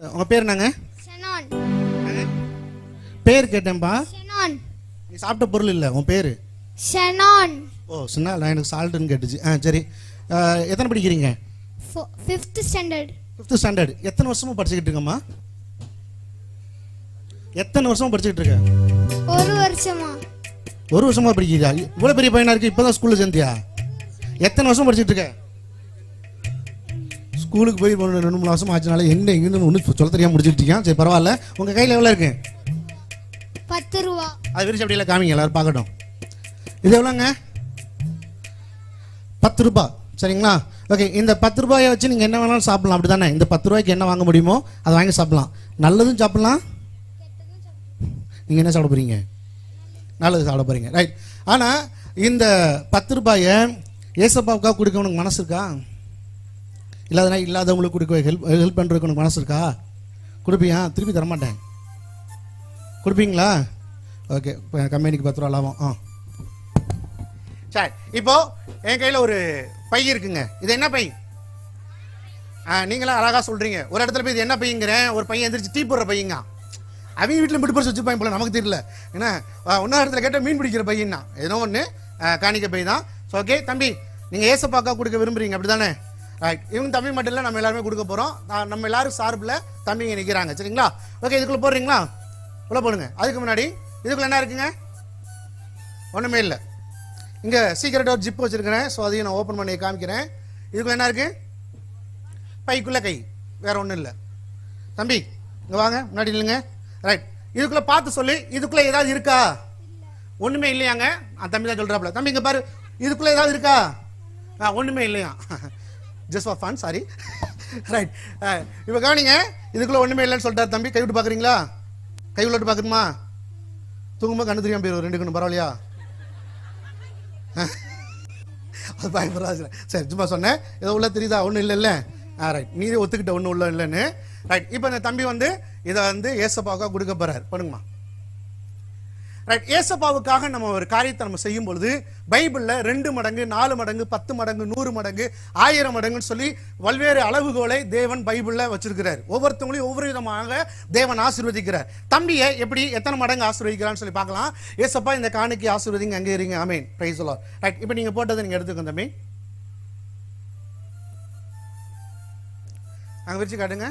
உங்க பேர் என்னங்க ஷெனான் பேர் கேட்டேன்பா ஷெனான் நீ சாப்பிட்ட பொருள் இல்லை உன் பேர் ஷெனான் ஓ சொன்னா நான் எனக்கு சால்ட்டுன்னு கேட்டுச்சு ஆ சரி அஹ், எத்தனை படிக்கிறீங்க ஃபிஃப்த் ஸ்டாண்டர்ட் ஃபிஃப்த் ஸ்டாண்டர்ட் எத்தனை வருஷமா படிச்சுக்கிட்டு இருக்கம்மா எத்தனை வருஷமா படிச்சுக்கிட்டு இருக்க ஒரு வருஷமா ஒரு வருஷமா படிக்கிறியா இவ்வளோ பெரிய பையனா இருக்கு இப்போதான் ஸ்கூலில் சேர்ந்தியா எத்தனை வருஷம் படிச்சுட்டு இருக்க ஸ்கூலுக்கு போய் ஒரு ரெண்டு மூணு வருஷம் ஆச்சுனால என்ன எங்கன்னு ஒன்றும் சொல்ல தெரியாம முடிச்சுட்டு இருக்கான் சரி பரவாயில்ல உங்கள் கையில் எவ்வளோ இருக்கு பத்து ரூபா அது விரிச்சு அப்படியே காமிங்க எல்லாரும் பார்க்கட்டும் இது எவ்வளோங்க பத்து ரூபாய் சரிங்களா ஓகே இந்த பத்து ரூபாயை வச்சு நீங்கள் என்ன வேணாலும் சாப்பிடலாம் அப்படி தானே இந்த பத்து ரூபாய்க்கு என்ன வாங்க முடியுமோ அதை வாங்கி சாப்பிடலாம் நல்லதும் சாப்பிடலாம் நீங்கள் என்ன சாப்பிட போறீங்க நல்லது சாப்பிட போறீங்க ரைட் ஆனால் இந்த பத்து ரூபாயை ஏசப்பாவுக்காக கொடுக்க உனக்கு மனசு இருக்கா இல்லாதனா இல்லாதவங்களுக்கு கொடுக்க ஹெல்ப் ஹெல்ப் பண்ணுறதுக்கு உனக்கு மனசு இருக்கா கொடுப்பியா திருப்பி தரமாட்டேன் கொடுப்பீங்களா ஓகே கம்பெனிக்கு பத்து ரூபா லாபம் ஆ சரி இப்போ என் கையில் ஒரு பை இருக்குங்க இது என்ன பை ஆ நீங்களா அழகாக சொல்கிறீங்க ஒரு இடத்துல போய் இது என்ன பையங்கிறேன் ஒரு பையன் எந்திரிச்சு டீ போடுற பையங்க அவங்க வீட்டில் மிட்டு பறிச்சு வச்சுருப்பாங்க போல நமக்கு தெரியல ஏன்னா இன்னொரு இடத்துல கேட்டால் மீன் பிடிக்கிற பையன் தான் ஏதோ ஒன்று காணிக்க பை தான் ஸோ ஓகே தம்பி நீங்கள் ஏசப்பாக்கா கொடுக்க விரும்புறீங்க அப்படி தானே ரைட் இவங்க தம்பி மட்டும் இல்லை நம்ம எல்லாருமே கொடுக்க போகிறோம் நம்ம எல்லாரும் சார்பில் தம்பிங்க நிற்கிறாங்க சரிங்களா ஓகே இதுக்குள்ளே போடுறீங்களா உள்ள போடுங்க அதுக்கு முன்னாடி இதுக்குள்ள என்ன இருக்குங்க ஒன்றுமே இல்லை இங்கே சீக்கிரட்டாக ஒரு ஜிப் வச்சுருக்கிறேன் ஸோ அதையும் நான் ஓப்பன் பண்ணி காமிக்கிறேன் இதுக்குள்ள என்ன இருக்குது பைக்குள்ளே கை வேற ஒன்றும் இல்லை தம்பி இங்கே வாங்க முன்னாடி இல்லைங்க ரைட் இதுக்குள்ளே பார்த்து சொல்லி இதுக்குள்ளே ஏதாவது இருக்கா ஒன்றுமே இல்லையாங்க அந்த தம்பி தான் சொல்கிறாப்புல தம்பி இங்கே பாரு இதுக்குள்ளே ஏதாவது இருக்கா ஆ ஒன்றுமே இல்லையா just for fun sorry right இப்போ கவனிங்க இதுக்குள்ளே ஒன்றுமே இல்லைன்னு சொல்லிட்டார் தம்பி கை விட்டு பார்க்குறீங்களா கை விட்டு பார்க்கணுமா தூங்கும்போது கண்ணு தெரியாம போயிடும் ரெண்டு கண்ணு பரவாயில்லையா அது பயப்படாது சரி சும்மா சொன்னேன் ஏதோ உள்ள தெரியுதா ஒன்றும் இல்லை இல்லை ஆ ரைட் நீ ஒத்துக்கிட்ட ஒன்றும் உள்ள இல்லைன்னு ரைட் இப்போ இந்த தம்பி வந்து இதை வந்து ஏசப்பாவுக்காக கொடுக்க போறாரு பண்ணுங்கம்மா ரைட் ஏசப்பாவுக்காக நம்ம ஒரு காரியத்தை நம்ம செய்யும் பொழுது பைபிள்ல ரெண்டு மடங்கு நாலு மடங்கு பத்து மடங்கு நூறு மடங்கு ஆயிரம் மடங்குன்னு சொல்லி பல்வேறு அளவுகோலை தேவன் பைபிள்ல வச்சிருக்கிறார் ஒவ்வொருத்தவங்களையும் ஒவ்வொரு விதமாக தேவன் ஆசீர்வதிக்கிறார் தம்பியை எப்படி எத்தனை மடங்கு ஆசீர்வதிக்கிறான்னு சொல்லி பார்க்கலாம் ஏசப்பா இந்த காணிக்கை ஆசீர்வதிங்க அங்கே இருங்க அமேன் பிரைஸ் ரைட் இப்போ நீங்க போட்டதை நீங்க எடுத்துக்கோங்க தம்பி அங்க விரிச்சு காட்டுங்க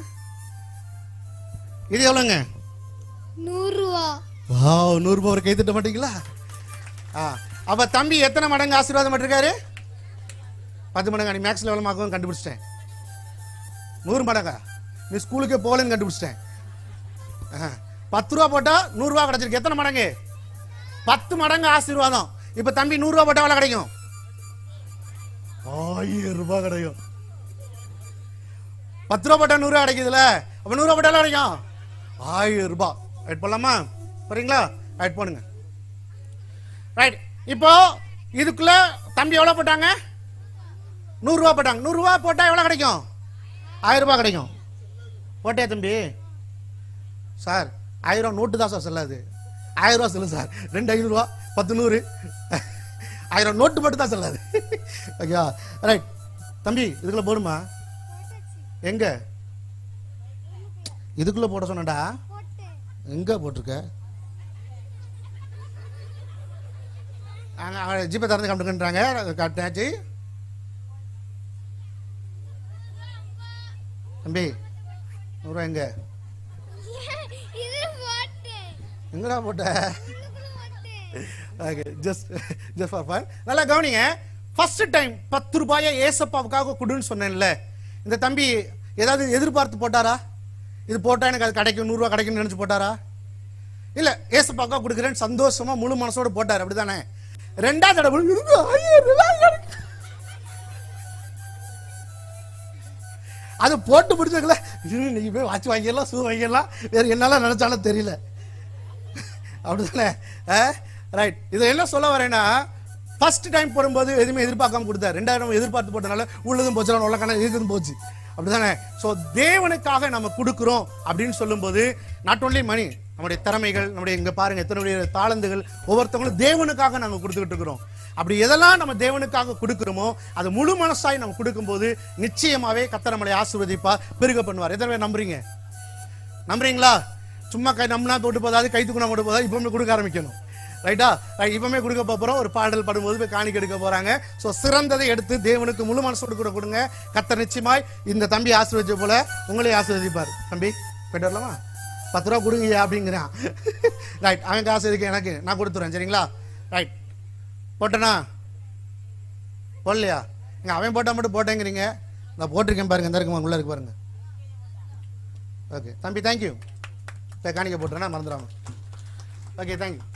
இது எவ்வளோங்க நூறுரூவா வாவ் நூறு பவர் கை தட்ட மாட்டீங்களா ஆ அப்ப தம்பி எத்தனை மடங்கு ஆசீர்வாதம் பண்ணிருக்காரு பத்து மடங்கு நீ மேக்ஸ் லெவல் மார்க்கும் கண்டுபிடிச்சிட்டேன் நூறு மடங்கா நீ ஸ்கூலுக்கே போகலன்னு கண்டுபிடிச்சிட்டேன் ஆஹா. பத்து ரூபா போட்டா நூறு ரூபா கிடைச்சிருக்கு எத்தனை மடங்கு பத்து மடங்கு ஆசீர்வாதம் இப்ப தம்பி நூறு ரூபா போட்டா எவ்வளவு கிடைக்கும் ஆயிரம் ரூபாய் கிடைக்கும் பத்து ரூபா போட்டா நூறு ரூபா கிடைக்குதுல்ல அப்ப நூறு ரூபா போட்டா எவ்வளவு கிடைக்கும் ஆயிரம் ரூபாய் ரைட் போடலாமா போறீங்களா ரைட் போடுங்க ரைட் இப்போ இதுக்குள்ள தம்பி எவ்வளவு போட்டாங்க நூறுரூவா போட்டாங்க நூறுரூவா போட்டா எவ்வளோ கிடைக்கும் ஆயிரம் ரூபாய் கிடைக்கும் போட்டே தம்பி சார் ஆயிரம் நோட்டு தான் சார் செல்லாது ஆயிரம் ரூபா செல்லும் சார் ரெண்டு ஐநூறுரூவா பத்து நூறு ஆயிரம் நோட்டு மட்டும் தான் செல்லாது ஓகேவா ரைட் தம்பி இதுக்குள்ள போடுமா எங்க இதுக்குள்ள போட சொன்னடா எங்க போட்டிருக்க அங்க ஜிபே திறந்து காமிட்டுன்றாங்க காட்டினாச்சு தம்பி நூறுரூவா எங்க இது போட்டேன் எங்கடா போட்ட இதுக்குள்ள போட்டேன் okay just just for fun நல்லா கவனிங்க ஃபர்ஸ்ட் டைம் பத்து ரூபாயை ஏசப்பாவுக்காக கொடுன்னு சொன்னேன்ல இந்த தம்பி ஏதாவது எதிர்பார்த்து போட்டாரா இது போட்டா எனக்கு அது கிடைக்கும் நூறுரூவா கிடைக்கும்னு நினைச்சு போட்டாரா இல்ல ஏசப்பாவுக்காக கொடுக்குறேன்னு சந்தோஷமா முழு மனசோட போட்டார் அப்படிதானே ரெண்டாவது தடவை "எனக்கு ஆயிரம் ரூபாய் கிடைக்கும்." அது போட்டு முடிச்சதுல நீங்க போய் வாட்ச் வாங்கிடலாம் ஷூ வாங்கிடலாம் வேற என்னால நினைச்சாலும் தெரியல அப்படிதானே ரைட் இதை என்ன சொல்ல வரேன்னா ஃபர்ஸ்ட் டைம் போடும்போது எதுவுமே எதிர்பார்க்காம கொடுத்தாரு ரெண்டாயிரம் எதிர்பார்த்து போட்டனால உள்ளதும் போச்சு உள்ள கணக்கு இருக்குதும் போச்சு அப்படிதானே ஸோ தேவனுக்காக நம்ம கொடுக்குறோம் அப்படின்னு சொல்லும்போது நாட் only மணி நம்முடைய திறமைகள் நம்முடைய இங்க பாருங்க எத்தனை தாளந்துகள் ஒவ்வொருத்தவங்களும் தேவனுக்காக நாங்க கொடுத்துக்கிட்டு இருக்கிறோம் அப்படி எதெல்லாம் நம்ம தேவனுக்காக கொடுக்கிறோமோ அது முழு மனசாய் நம்ம கொடுக்கும்போது நிச்சயமாவே கத்தர் நம்மளை ஆசீர்வதிப்பா பெருக பண்ணுவார் எத்தனை பேர் நம்புறீங்க நம்புறீங்களா சும்மா கை நம்பினா போட்டு போதாது கை தூக்குனா போட்டு போதாது இப்பவுமே கொடுக்க ஆரம்பிக்கணும் ரைட்டா ரைட் இப்பவுமே கொடுக்க போறோம் ஒரு பாடல் பாடும்போது போய் காணிக்க எடுக்க போறாங்க ஸோ சிறந்ததை எடுத்து தேவனுக்கு முழு மனசோடு கூட கொடுங்க கத்தர் நிச்சயமாய் இந்த தம்பி ஆசீர்வதிச்ச போல உங்களையும் ஆசீர்வதிப்பார் தம்பி போயிட்டு வரலாமா பத்து ரூபா கொடுங்கய்யா அப்படிங்கிறான் ரைட் அவன் காசு இருக்கு எனக்கு நான் கொடுத்துறேன் சரிங்களா ரைட் போட்டேனா போடலையா இங்க அவன் போட்டா மட்டும் போட்டேங்கிறீங்க நான் போட்டிருக்கேன் பாருங்க இந்த இருக்குமா உள்ள இருக்கு பாருங்க ஓகே தம்பி தேங்க்யூ இப்போ காணிக்க போட்டுறேன்னா மறந்துடாம ஓகே தேங்க்யூ